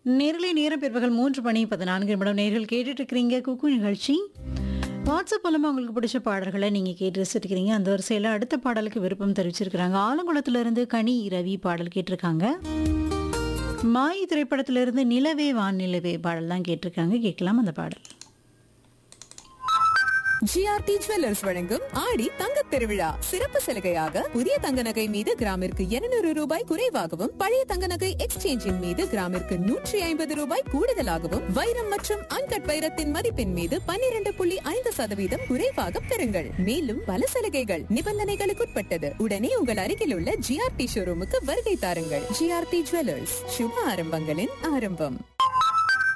நேரலை நேரம் பிற்பகல் மூன்று மணி பதினான்கு நிமிடம் நேர்கள் கேட்டுட்டு இருக்கிறீங்க குக்கு நிகழ்ச்சி வாட்ஸ்அப் மூலமாக உங்களுக்கு பிடிச்ச பாடல்களை நீங்கள் கேட்டு ரசிச்சிருக்கிறீங்க அந்த வரிசையில் அடுத்த பாடலுக்கு விருப்பம் தெரிவிச்சிருக்கிறாங்க ஆலங்குளத்திலிருந்து கனி ரவி பாடல் கேட்டிருக்காங்க மாய் திரைப்படத்திலிருந்து நிலவே வான் நிலவே பாடல் தான் கேட்டிருக்காங்க கேட்கலாம் அந்த பாடல் ஜிஆர்டி ஜுவல்லர்ஸ் வழங்கும் ஆடி தங்கத் திருவிழா சிறப்பு சலுகையாக புதிய தங்க நகை மீது கிராமிற்கு 200 ரூபாய் குறைவாகவும் பழைய தங்க நகை எக்ஸ்சேஞ்சின் மீது கிராமிற்கு நூற்றி ஐம்பது ரூபாய் கூடுதலாகவும் வைரம் மற்றும் அன்கட் வைரத்தின் மதிப்பின் மீது 12.5% புள்ளி ஐந்து சதவீதம் குறைவாக பெறுங்கள் மேலும் பல சலுகைகள் நிபந்தனைகளுக்குட்பட்டது உடனே உங்கள் அருகில் உள்ள ஜிஆர்டி ஷோரூமுக்கு வருகை தாருங்கள் ஜிஆர்டி ஜுவல்லர்ஸ் சுப ஆரம்பங்களின் ஆரம்பம்